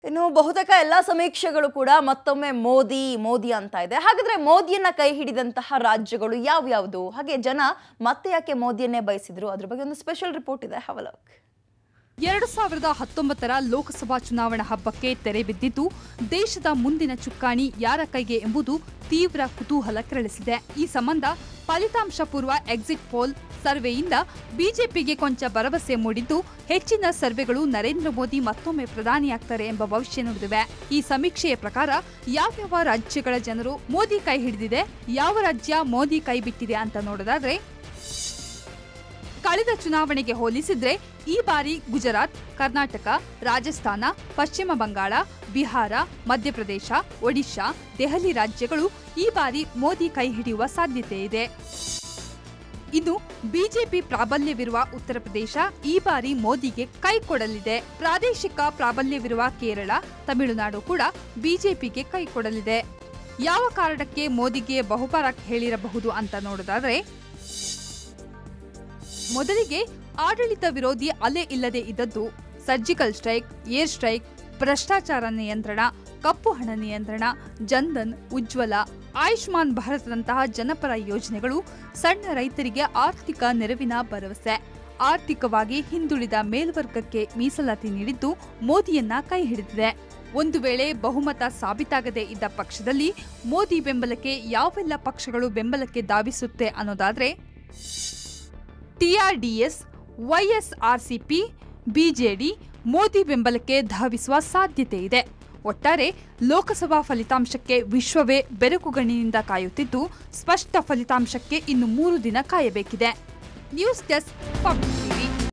ಇನ್ನು ಬಹುತೇಕ ಎಲ್ಲ ಸಮೀಕ್ಷೆಗಳು ಕೂಡ ಮತ್ತೊಮ್ಮೆ ಮೋದಿ ಮೋದಿ ಅಂತ ಇದೆ ಹಾಗಾದ್ರೆ ಮೋದಿಯನ್ನ ಕೈ ಹಿಡಿದಂತಹ ರಾಜ್ಯಗಳು ಯಾವ್ಯಾವುದು ಹಾಗೆ ಜನ ಮತ್ತೆ ಯಾಕೆ ಮೋದಿಯನ್ನೇ ಬಯಸಿದ್ರು ಅದ್ರ ಬಗ್ಗೆ ಒಂದು ಸ್ಪೆಷಲ್ ರಿಪೋರ್ಟ್ ಇದೆ ಹವಲಕ್ ಎರಡು ಸಾವಿರದ ಹತ್ತೊಂಬತ್ತರ ಲೋಕಸಭಾ ಚುನಾವಣಾ ಹಬ್ಬಕ್ಕೆ ತೆರೆ ಬಿದ್ದಿದ್ದು ದೇಶದ ಮುಂದಿನ ಚುಕ್ಕಾಣಿ ಯಾರ ಕೈಗೆ ಎಂಬುದು ತೀವ್ರ ಕುತೂಹಲ ಕೆರಳಿಸಿದೆ ಈ ಸಂಬಂಧ ಫಲಿತಾಂಶ ಪೂರ್ವ ಎಕ್ಸಿಟ್ ಪೋಲ್ ಸರ್ವೆಯಿಂದ ಬಿಜೆಪಿಗೆ ಕೊಂಚ ಭರವಸೆ ಮೂಡಿದ್ದು ಹೆಚ್ಚಿನ ಸರ್ವೆಗಳು ನರೇಂದ್ರ ಮೋದಿ ಮತ್ತೊಮ್ಮೆ ಪ್ರಧಾನಿಯಾಗ್ತಾರೆ ಎಂಬ ಭವಿಷ್ಯ ನುಡಿದಿವೆ ಈ ಸಮೀಕ್ಷೆಯ ಪ್ರಕಾರ ಯಾವ್ಯಾವ ರಾಜ್ಯಗಳ ಜನರು ಮೋದಿ ಕೈ ಹಿಡಿದಿದೆ ಯಾವ ರಾಜ್ಯ ಮೋದಿ ಕೈ ಬಿಟ್ಟಿದೆ ಅಂತ ನೋಡೋದಾದ್ರೆ ಕಳೆದ ಚುನಾವಣೆಗೆ ಹೋಲಿಸಿದ್ರೆ ಈ ಬಾರಿ ಗುಜರಾತ್ ಕರ್ನಾಟಕ ರಾಜಸ್ಥಾನ ಪಶ್ಚಿಮ ಬಂಗಾಳ ಬಿಹಾರ ಮಧ್ಯಪ್ರದೇಶ ಒಡಿಶಾ ದೆಹಲಿ ರಾಜ್ಯಗಳು ಈ ಬಾರಿ ಮೋದಿ ಕೈ ಹಿಡಿಯುವ ಸಾಧ್ಯತೆ ಇದೆ ಇನ್ನು ಬಿಜೆಪಿ ಪ್ರಾಬಲ್ಯವಿರುವ ಉತ್ತರ ಪ್ರದೇಶ ಈ ಬಾರಿ ಮೋದಿಗೆ ಕೈ ಕೊಡಲಿದೆ ಪ್ರಾದೇಶಿಕ ಪ್ರಾಬಲ್ಯವಿರುವ ಕೇರಳ ತಮಿಳುನಾಡು ಕೂಡ ಬಿಜೆಪಿಗೆ ಕೈ ಕೊಡಲಿದೆ ಯಾವ ಕಾರಣಕ್ಕೆ ಮೋದಿಗೆ ಬಹುಪರ ಹೇಳಿರಬಹುದು ಅಂತ ನೋಡೋದಾದ್ರೆ ಮೊದಲಿಗೆ ಆಡಳಿತ ವಿರೋಧಿ ಅಲೆ ಇಲ್ಲದೆ ಇದ್ದದ್ದು ಸರ್ಜಿಕಲ್ ಸ್ಟ್ರೈಕ್ ಏರ್ ಸ್ಟ್ರೈಕ್ ಭ್ರಷ್ಟಾಚಾರ ನಿಯಂತ್ರಣ ಕಪ್ಪು ಹಣ ನಿಯಂತ್ರಣ ಜನ್ಧನ್ ಉಜ್ವಲ ಆಯುಷ್ಮಾನ್ ಭಾರತದಂತಹ ಜನಪರ ಯೋಜನೆಗಳು ಸಣ್ಣ ರೈತರಿಗೆ ಆರ್ಥಿಕ ನೆರವಿನ ಭರವಸೆ ಆರ್ಥಿಕವಾಗಿ ಹಿಂದುಳಿದ ಮೇಲ್ವರ್ಗಕ್ಕೆ ಮೀಸಲಾತಿ ನೀಡಿದ್ದು ಮೋದಿಯನ್ನ ಕೈ ಹಿಡಿದಿದೆ ಒಂದು ವೇಳೆ ಬಹುಮತ ಸಾಬೀತಾಗದೇ ಇದ್ದ ಪಕ್ಷದಲ್ಲಿ ಮೋದಿ ಬೆಂಬಲಕ್ಕೆ ಯಾವೆಲ್ಲ ಪಕ್ಷಗಳು ಬೆಂಬಲಕ್ಕೆ ಧಾವಿಸುತ್ತೆ ಅನ್ನೋದಾದ್ರೆ ಟಿಆರ್ಡಿಎಸ್ ವೈಎಸ್ಆರ್ಸಿಪಿ ಬಿಜೆಡಿ ಮೋದಿ ಬೆಂಬಲಕ್ಕೆ ಧಾವಿಸುವ ಸಾಧ್ಯತೆ ಇದೆ ಒಟ್ಟಾರೆ ಲೋಕಸಭಾ ಫಲಿತಾಂಶಕ್ಕೆ ವಿಶ್ವವೇ ಬೆರಕುಗಣ್ಣಿನಿಂದ ಕಾಯುತ್ತಿದ್ದು ಸ್ಪಷ್ಟ ಫಲಿತಾಂಶಕ್ಕೆ ಇನ್ನು ಮೂರು ದಿನ ಕಾಯಬೇಕಿದೆ ನ್ಯೂಸ್ ಡೆಸ್ಕ್ ಪಬ್ಲಿಕ್ ಟಿವಿ